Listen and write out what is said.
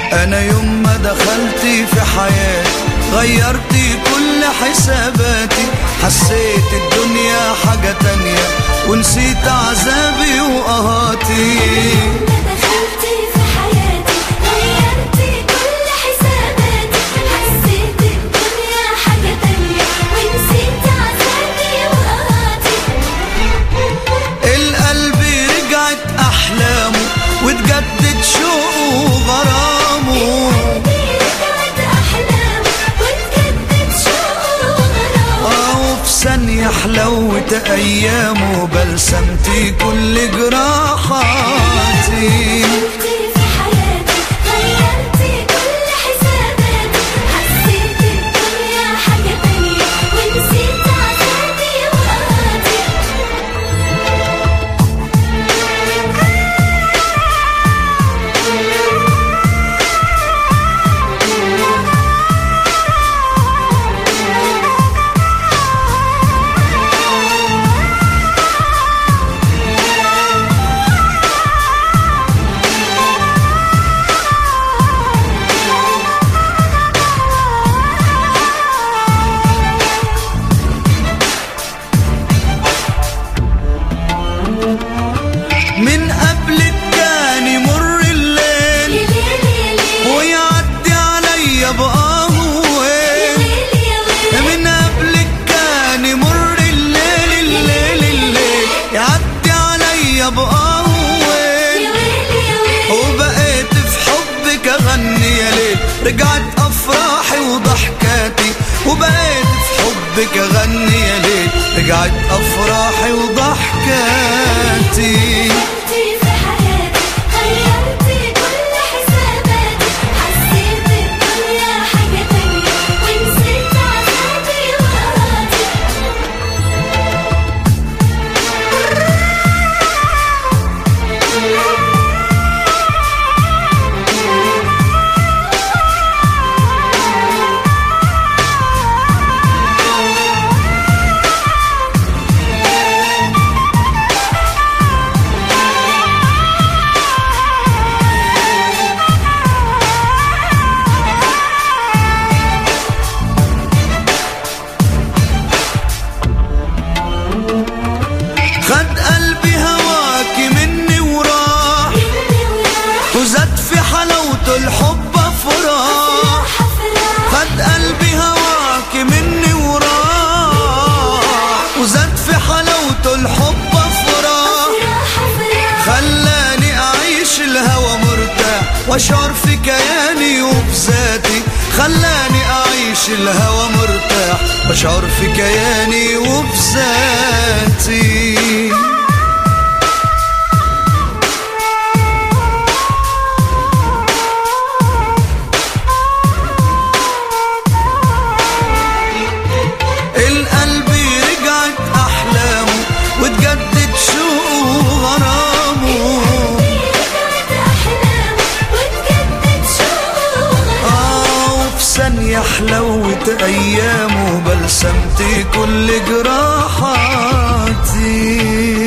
انا يوم ما دخلتي في حياتي غيرتي كل حساباتي حسيت الدنيا حاجة تانية ونسيت عذابي وقهاتي دخلتي في حياتي غيرتي كل حساباتي حسيت الدنيا حاجة تانية ونسيت عذابي وقهاتي القلب رجعت احلامه وتجدد شوقه وغرامه رجعت أحلام وتجدد شوق وغرام اه وفي ثانية حلوت ايامه بلسمتي كل جراحاتي دخلتي في حياتي غيرتي كل حساباتي حسيت الدنيا حاجة تانية ونسيت عذابي وقهاتي من قبلك كان يمر الليل ليلي ليلي ويعدي عليا بقهوة من قبلك كان يمر الليل الليل الليل يعدي عليا بقهوة وبقيت في حبك اغني يا ليل رجعت افراحي وضحكاتي وبقيت في حبك اغني يا ليل رجعت افراحي وضحكاتي دخلتي في حياتي غيرتي كل حساباتي حسيت الدنيا حاجة تانية ونسيت عذابي وقهاتي خد قلبي هواكي مني وراح وزاد في حلاوته الحب افراح خد قلبي هواكي مني وراح وزاد في حلاوته الحب افراح خلاني اعيش الهوى مرتاح واشعر في كياني وبذاتي خلاني اعيش الهوى مرتاح واشعر في كياني وبذاتي القلب رجعت احلامه وتجدد شوقه وغرامه آه وفي ثانية حلوت أيامه بلسمتي كل جراحاتي